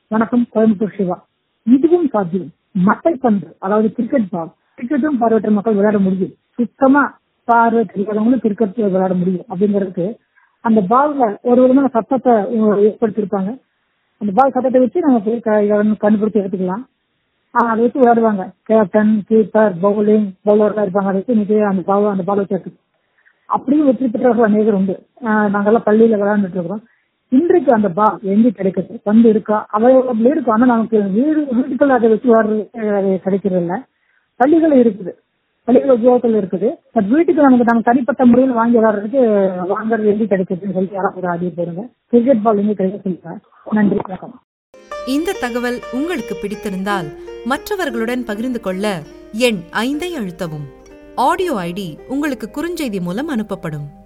வணக்கம் கோயம்புத்தூர் சிவா இதுவும் சாத்தியம் மட்டைப்பந்து அதாவது கிரிக்கெட் பால் கிரிக்கெட்டும் பார்வையற்ற மக்கள் விளையாட முடியும் சுத்தமா பார்வை தெரியாதவங்களும் கிரிக்கெட் விளையாட முடியும் அப்படிங்கிறதுக்கு அந்த பால்ல ஒரு விதமான சத்தத்தை ஏற்படுத்தியிருப்பாங்க அந்த பால் சத்தத்தை வச்சு நம்ம போய் க- கண்டுபிடிச்சு எடுத்துக்கலாம் ஆஹ் அதை வச்சு விளையாடுவாங்க கேப்டன் கீப்பர் பவுலிங் பவுலர்லாம் இருப்பாங்க அதை வச்சு இன்னைக்கு அந்த பால் அந்த பால் வச்சு எடுத்து அப்படியும் வெற்றி பெற்றவர்கள் அநேகர் உண்டு ஆஹ் நாங்கெல்லாம் பள்ளியில விளையாண்டுட்டு இருக்கிறோம் இன்றைக்கு அந்த பால் எங்க கிடைக்குது பந்து இருக்கா அவைலபிள் இருக்கும் ஆனா நமக்கு வீடு வீட்டுக்குள்ள அதை வச்சு விளையாடுறது அது கிடைக்கிறது இல்ல பள்ளிகள் இருக்குது பள்ளிகள் உபயோகத்தில் இருக்குது பட் வீட்டுக்கு நமக்கு நம்ம தனிப்பட்ட முறையில் வாங்கி விளையாடுறதுக்கு வாங்குறது எங்க கிடைக்குதுன்னு சொல்லி யாராவது ஆடிய போடுங்க கிரிக்கெட் பால் எங்க கிடைக்க சொல்லுங்க நன்றி வணக்கம் இந்த தகவல் உங்களுக்கு பிடித்திருந்தால் மற்றவர்களுடன் பகிர்ந்து கொள்ள எண் ஐந்தை அழுத்தவும் ஆடியோ ஐடி உங்களுக்கு குறுஞ்செய்தி மூலம் அனுப்பப்படும்